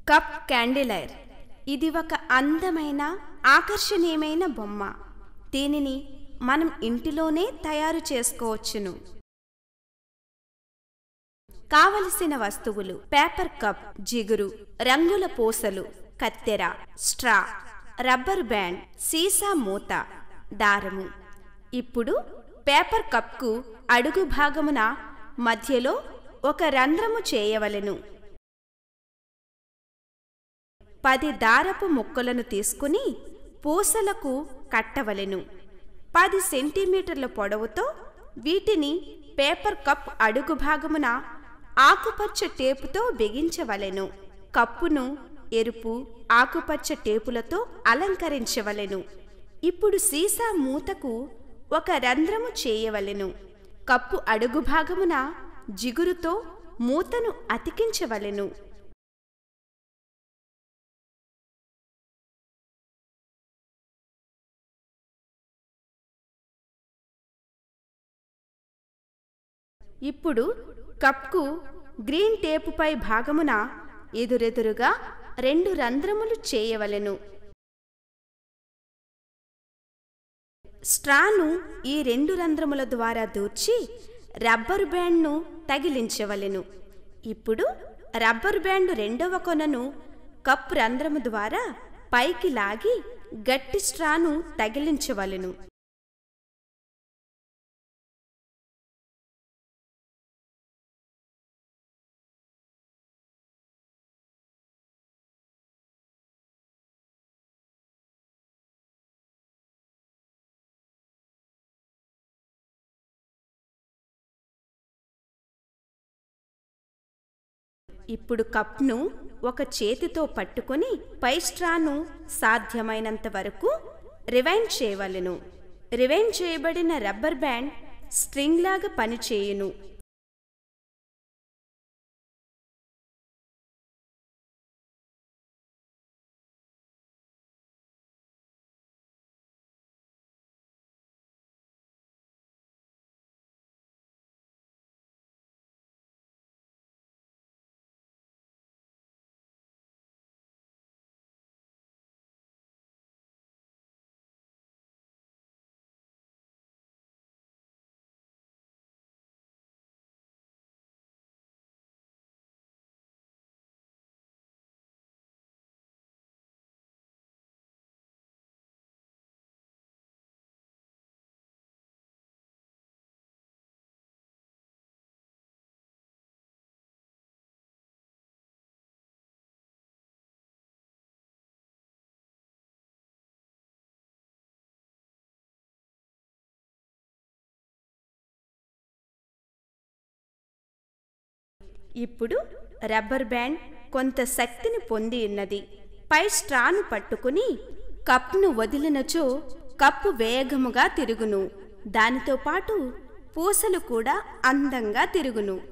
cup క్యాండిలైర్ ఇది ఒక అందమైన ఆకర్షణీయమైన బొమ్మ దీనిని మనం ఇంటిలోనే తయారు చేసుకోవచ్చును కావలసిన వస్తువులు పేపర్ కప్ జిగురు రంగుల పూసలు కత్తెర స్ట్రా రబ్బర్ బ్యాండ్ సీసా మూత దారము ఇప్పుడు పేపర్ కప్కు అడుగు భాగమున మధ్యలో ఒక రంధ్రము చేయవలెను పది దారపు ముక్కలను తీసుకుని పూసలకు కట్టవలెను పది సెంటీమీటర్ల పొడవుతో వీటిని పేపర్ కప్ అడుగు భాగమున ఆకుపచ్చ టేపుతో బిగించవలెను కప్పును ఎరుపు ఆకుపచ్చ టేపులతో అలంకరించవలెను ఇప్పుడు సీసా మూతకు ఒక రంధ్రము చేయవలెను కప్పు అడుగు భాగమున జిగురుతో మూతను అతికించవలెను ఇప్పుడు కప్కు గ్రీన్ టేపుపై భాగమున ఎదురెదురుగా రెండు రంధ్రములు చేయవలెను స్ట్రాను ఈ రెండు రంధ్రముల ద్వారా దూర్చి రబ్బరు బ్యాండ్ను తగిలించవలెను ఇప్పుడు రబ్బరు బ్యాండ్ రెండవ కొనను కప్ రంధ్రము ద్వారా పైకి లాగి గట్టి స్ట్రాను తగిలించవలెను ఇప్పుడు కప్ను ఒక చేతితో పట్టుకొని పై స్ట్రాను సాధ్యమైనంత వరకు రివైండ్ చేయవలెను రివైండ్ చేయబడిన రబ్బర్ బ్యాండ్ స్ట్రింగ్ లాగా పనిచేయును ఇప్పుడు రబ్బర్ బ్యాండ్ కొంత శక్తిని పొంది ఉన్నది పై స్ట్రాను పట్టుకుని కప్ను వదిలినచో కప్పు వేగముగా తిరుగును దానితో పాటు పూసలు కూడా అందంగా తిరుగును